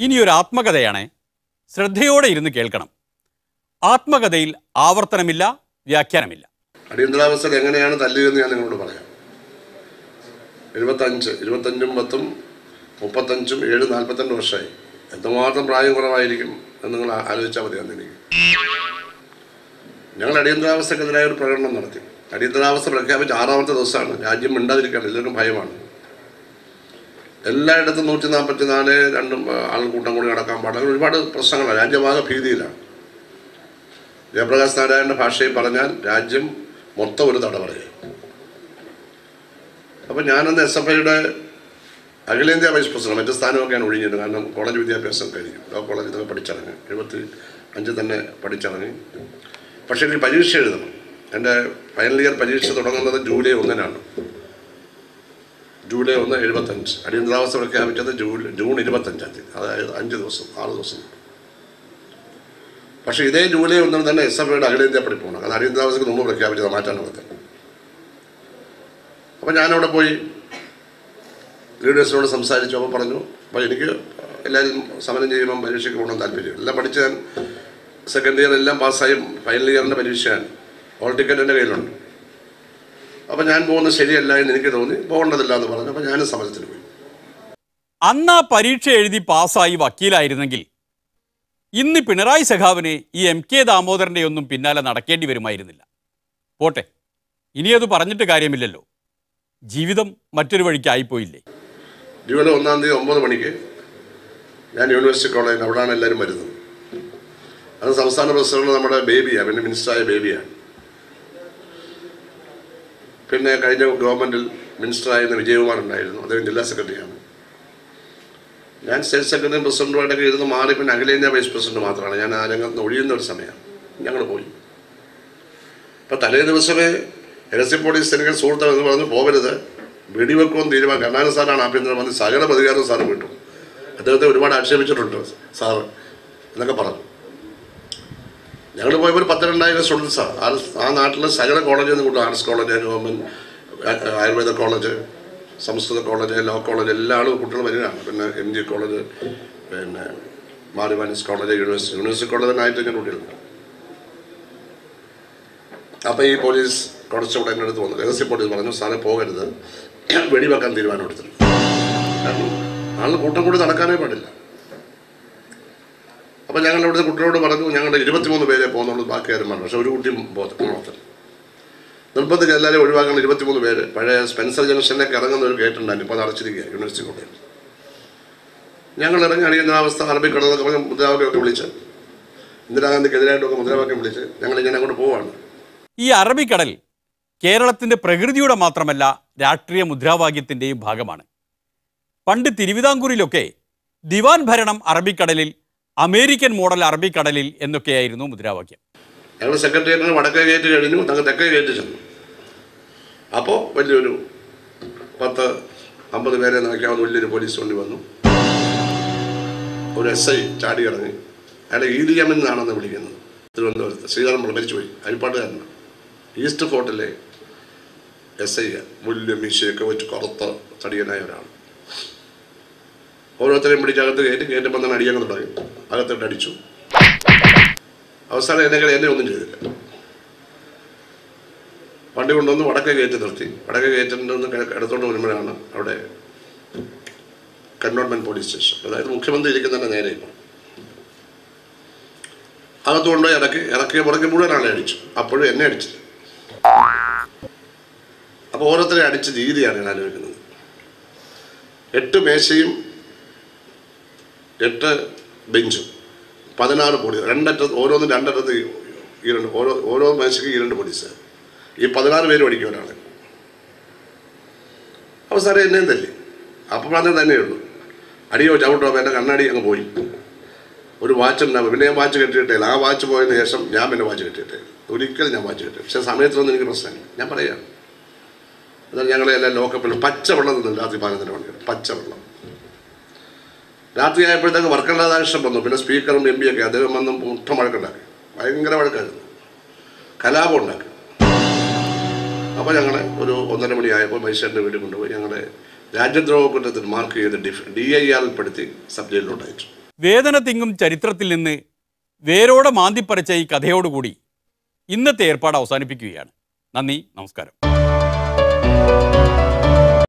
ഇനിയൊരു ആത്മകഥയാണ് ശ്രദ്ധയോടെ ഇരുന്ന് കേൾക്കണം ആത്മകഥയിൽ ആവർത്തനമില്ല വ്യാഖ്യാനമില്ല അടിയന്തരാവസ്ഥയിൽ എങ്ങനെയാണ് തല്ലിയതെന്ന് ഞാൻ നിങ്ങളോട് പറയാം എഴുപത്തഞ്ച് ഇരുപത്തഞ്ചും പത്തും മുപ്പത്തഞ്ചും ഏഴ് നാൽപ്പത്തിരണ്ട് വർഷമായി എന്തുമാത്രം പ്രായം കുറവായിരിക്കും എന്ന് നിങ്ങൾ ആ- ആലോചിച്ചാൽ മതി അന്ന് എനിക്ക് ഞങ്ങൾ അടിയന്തരാവസ്ഥക്കെതിരായ ഒരു പ്രകടനം നടത്തി അടിയന്തരാവസ്ഥ പ്രഖ്യാപിച്ച ആറാമത്തെ ദിവസമാണ് രാജ്യം മിണ്ടാതിരിക്കാൻ എല്ലാവർക്കും ഭയമാണ് എല്ലായിടത്തും നൂറ്റി നാൽപ്പത്തി നാല് രണ്ടും ആ, ആൾക്കൂട്ടം കൂടി നടക്കാൻ പാടില്ല അങ്ങനെ ഒരുപാട് പ്രശ്നങ്ങളാണ് രാജ്യമാകെ ഭീതിയിലാണ് ജയപ്രകാശ് നാരായണന്റെ ഭാഷയിൽ പറഞ്ഞാൽ രാജ്യം മൊത്തം ഒരു തടവറയായി അപ്പം ഞാനന്ന് എസ് എഫ് ഐയുടെ അഖിലേന്ത്യാ വൈസ് പ്രസിഡന്റ് മറ്റു സ്ഥാനമൊക്കെയാണ് ഒഴിഞ്ഞത് കാരണം കോളേജ് വിദ്യാഭ്യാസം കഴിഞ്ഞു ലോ കോളേജിൽ നിന്ന് പഠിച്ചിറങ്ങി എഴുപത്തി അഞ്ച് തന്നെ പഠിച്ചിറങ്ങി പക്ഷേ എനിക്ക് പരീക്ഷ എഴുതണം എൻ്റെ ഫൈനൽ ഇയർ പരീക്ഷ തുടങ്ങുന്നത് ജൂലൈ ഒന്നിനാണ് ജൂലൈ ഒന്ന് എഴുപത്തഞ്ച് അടിയന്തരാവസ്ഥ പ്രഖ്യാപിച്ചത് ജൂലൈ ജൂൺ ഇരുപത്തഞ്ചാം തീയതി അതായത് അഞ്ച് ദിവസം ആറ് ദിവസം പക്ഷേ ഇതേ ജൂലൈ ഒന്നിന് തന്നെ എസ് എഫ് ഐയുടെ അഖിലേന്ത്യാ പഠിപ്പാണ് അത് അടിയന്തരാവസ്ഥയ്ക്ക് മുമ്പ് പ്രഖ്യാപിച്ചത് മാറ്റാനുള്ളത് അപ്പം ഞാനവിടെ പോയി ലീഡേഴ്സിനോട് സംസാരിച്ചു അപ്പോൾ പറഞ്ഞു അപ്പോൾ എനിക്ക് എല്ലാവരും സമരം ചെയ്യുമ്പം പരീക്ഷയ്ക്ക് പോകണം താല്പര്യം എല്ലാം പഠിച്ച ഞാൻ സെക്കൻഡ് ഇയർ എല്ലാം പാസ്സായി ഫൈനൽ ഇയറിൻ്റെ പരീക്ഷയാണ് ഹോൾ ടിക്കറ്റ് എൻ്റെ കയ്യിലുണ്ട് അപ്പോൾ ഞാൻ പോകുന്നത് ശരിയല്ല എന്ന് എനിക്ക് തോന്നി പോകേണ്ടതില്ല എന്ന് പറഞ്ഞു അപ്പോൾ ഞാനും സമരത്തിന് പോയി അന്ന് ആ പരീക്ഷ എഴുതി പാസ്സായി വക്കീലായിരുന്നെങ്കിൽ ഇന്ന് പിണറായി സഖാവിന് ഈ എം കെ ദാമോദരൻ്റെ ഒന്നും പിന്നാലെ നടക്കേണ്ടി വരുമായിരുന്നില്ല പോട്ടെ ഇനിയത് പറഞ്ഞിട്ട് കാര്യമില്ലല്ലോ ജീവിതം മറ്റൊരു വഴിക്കായിപ്പോയില്ലേ ജൂലൈ ഒന്നാം തീയതി ഒമ്പത് മണിക്ക് ഞാൻ യൂണിവേഴ്സിറ്റി കോളേജിൽ അവിടെയാണ് എല്ലാവരും വരുന്നത് അത് സംസ്ഥാന പ്രസിഡന്റ് നമ്മുടെ ബേബിയാണ് പിന്നെ മിനിസ്റ്ററായ ബേബിയാണ് പിന്നെ കഴിഞ്ഞ ഗവൺമെൻറ്റിൽ മിനിസ്റ്ററായിരുന്ന വിജയകുമാർ ഉണ്ടായിരുന്നു അദ്ദേഹം ജില്ലാ സെക്രട്ടറിയാണ് ഞാൻ സ്റ്റേറ്റ് സെക്രട്ടറിയും പ്രസിഡന്റുമായിട്ടൊക്കെ ഇരുന്ന് മാറി പിന്നെ അഖിലേന്ത്യാ വൈസ് പ്രസിഡന്റ് മാത്രമാണ് ഞാൻ ആ രംഗത്ത് നിന്ന് ഒഴിയുന്ന ഒരു സമയം ഞങ്ങൾ പോയി അപ്പം തലേ ദിവസമേ രഹസ്യ പോലീസ് എനിക്ക് സുഹൃത്ത് എന്ന് പറഞ്ഞ് പോകരുത് വെടിവെക്കുമെന്ന് തീരുമാനം കരുണാകരൻ സാറാണ് ആഭ്യന്തരമന്ത്രി സകല പ്രതികാരവും സാറ് വിട്ടു അദ്ദേഹത്തെ ഒരുപാട് ആക്ഷേപിച്ചിട്ടുണ്ട് സാറ് എന്നൊക്കെ പറഞ്ഞു ഞങ്ങൾ പോയപ്പോൾ ഒരു പത്തിരണ്ടായിരം സ്റ്റുഡൻസാണ് ആ ആ നാട്ടിലെ സകല കോളേജിൽ നിന്ന് കൂട്ടും arts college government Ayurveda college Sanskrit college law college എല്ലാ ആളും കുട്ടികൾ വരികയാണ് പിന്നെ എം ജി കോളേജ് പിന്നെ മാരിവാനിസ് കോളേജ് യൂണിവേഴ്സിറ്റി യൂണിവേഴ്സിറ്റി കോളേജിനായിട്ട് ഞാൻ കുട്ടികളുണ്ട് അപ്പോൾ ഈ പോലീസ് കുറച്ചുകൂടെ എൻ്റെ അടുത്ത് വന്നു രഹസ്യ പോലീസ് പറഞ്ഞു സാറെ പോകരുത് വെടിവെക്കാൻ തീരുമാനം എടുത്തിട്ടുണ്ട് കാരണം ആൾ കൂട്ടം കൂടി നടക്കാനേ പാടില്ല അപ്പോൾ ഞങ്ങൾ ഇവിടുത്തെ കുട്ടികളോട് പറഞ്ഞു ഞങ്ങളുടെ ഇരുപത്തിമൂന്ന് പേരെ പോകുന്നുള്ളൂ ബാക്കി ആരും പറഞ്ഞു പക്ഷെ ഒരു കുട്ടിയും ബോധത്തിൽ നിർബന്ധിച്ച് എല്ലാവരും ഒഴിവാക്കുന്ന ഇരുപത്തിമൂന്ന് പേര് പഴയ സ്പെൻസർ ജംഗ്ഷനിലേക്ക് ഇറങ്ങുന്ന ഒരു ഗേറ്റ് ഉണ്ടായിരുന്നു ഇപ്പോൾ അത് അടച്ചിരിക്കുക യൂണിവേഴ്സിറ്റി കോളേജിൽ ഞങ്ങൾ ഇറങ്ങി അടിയന്തരാവസ്ഥ അറബിക്കടലൊക്കെ പറഞ്ഞ് മുദ്രാവാക്യമൊക്കെ വിളിച്ച് ഇന്ദിരാഗാന്ധിക്കെതിരായിട്ടൊക്കെ മുദ്രാവാക്യം വിളിച്ച് ഞങ്ങൾ ഇങ്ങനെ അങ്ങോട്ട് പോവാണ് ഈ അറബിക്കടൽ കേരളത്തിൻ്റെ പ്രകൃതിയുടെ മാത്രമല്ല രാഷ്ട്രീയ മുദ്രാവാക്യത്തിൻ്റെയും ഭാഗമാണ് പണ്ട് തിരുവിതാംകൂറിലൊക്കെ ദിവാൻ ഭരണം അറബിക്കടലിൽ അമേരിക്കൻ മോഡൽ അറബിക്കടലിൽ എന്നൊക്കെയായിരുന്നു മുദ്രാവാക്യം ഞങ്ങൾ സെക്രട്ടേറിയറ്റിന് വടക്കേ ഗേറ്റ് കഴിഞ്ഞു ഞങ്ങൾ തെക്കേ ഗേറ്റ് ചെന്നു അപ്പോൾ വലിയൊരു പത്ത് അമ്പത് പേരെ നോക്കിയാവുന്ന വലിയൊരു പോലീസ് വണ്ടി വന്നു ഒരു എസ് ഐ ചാടി ഇറങ്ങി അയാളെ ഈദി യമൻ എന്നാണെന്ന് വിളിക്കുന്നത് തിരുവനന്തപുരത്ത് ശ്രീധരൻ മരിച്ചുപോയി അരിപ്പാട്ടുകാരനാണ് ഈസ്റ്റ് ഫോർട്ടിലെ എസ് ഐ വലിയ മീശയൊക്കെ വെച്ച് കറുത്ത തടിയനായ ഒരാൾ ഓരോരുത്തരെയും പിടിച്ചകത്ത് കയറ്റി കയറ്റപ്പം തന്നെ അടിയാൻ തുടങ്ങി അകത്തിട്ട് അടിച്ചു അവസാനം എന്നെ എന്നെ ഒന്നും ചെയ്തില്ല വണ്ടി കൊണ്ടുവന്ന് വടക്കേ കയറ്റി നിർത്തി വടക്കേ കയറ്റിൻ്റെ ഒന്ന് ഇടത്തോട്ട് വരുമ്പോഴാണ് അവിടെ കന്റോൺമെന്റ് പോലീസ് സ്റ്റേഷൻ അതായത് മുഖ്യമന്ത്രി ഇരിക്കുന്നതിൻ്റെ നേരെ ഇപ്പോൾ അകത്ത് കൊണ്ടുപോയി ഇറക്കി ഇറക്കിയ പുറകെ മുഴുവൻ ആളെ അടിച്ചു അപ്പോഴും എന്നെ അടിച്ചില്ല അപ്പോൾ ഓരോരുത്തരെ അടിച്ച രീതിയാണ് ഞാൻ ആലോചിക്കുന്നത് എട്ട് മേശയും എട്ട് ബെഞ്ചും പതിനാറ് പോലീസ് രണ്ടറ്റത്ത് ഓരോന്നും രണ്ടറ്റത്ത് ഈ- ഈ രണ്ട് ഓരോ ഓരോ മേശയ്ക്ക് ഈ രണ്ട് പോലീസ് ഈ പതിനാറ് പേര് പഠിക്കുന്നവരാണ് അവസാനം എന്നെയും തല്ലി അപ്പം പറഞ്ഞത് തന്നെയുള്ളൂ അടിയോ ചവിട്ടോ എൻ്റെ കണ്ണാടി അങ്ങ് പോയി ഒരു വാച്ച് ഉണ്ടാവും പിന്നെ ഞാൻ വാച്ച് കെട്ടിയിട്ടില്ല ആ വാച്ച് പോയതിന് ശേഷം ഞാൻ പിന്നെ വാച്ച് കെട്ടിയിട്ടില്ല ഒരിക്കലും ഞാൻ വാച്ച് കെട്ടി പക്ഷേ സമയത്തിലൊന്നും എനിക്ക് പ്രശ്നമില്ല ഞാൻ പറയാം എന്നാൽ ഞങ്ങളെല്ലാം ലോക്കപ്പിൽ പച്ചവെള്ളം നിന്നു രാത്രി പതിനൊന്നര മണിക്ക് പച്ചവെള്ളം രാത്രി ആയപ്പോഴത്തേക്ക് വർക്കല രാധാകൃഷ്ണൻ വന്നു പിന്നെ സ്പീക്കറും എം ഒക്കെ അദ്ദേഹം വന്ന് മുട്ട വഴക്കുണ്ടാക്കി ഭയങ്കര വഴക്കായിരുന്നു കലാപം ഉണ്ടാക്കി അപ്പോൾ ഞങ്ങളെ ഒരു ഒന്നര മണിയായപ്പോൾ മൈസൂരിൻ്റെ വീട്ടിൽ കൊണ്ടുപോയി ഞങ്ങളെ രാജ്യദ്രോഹ കുറ്റത്തിൽ മാർക്ക് ചെയ്ത് ഡിഫ് ഡി ഐ ആറിൽ പെടുത്തി സബ് ജയിലിലോട്ട് അയച്ചു വേദന തിങ്ങും ചരിത്രത്തിൽ നിന്ന് വേരോടെ മാന്തിപ്പറിച്ച ഈ കഥയോടുകൂടി ഇന്നത്തെ ഏർപ്പാട് അവസാനിപ്പിക്കുകയാണ് നന്ദി നമസ്കാരം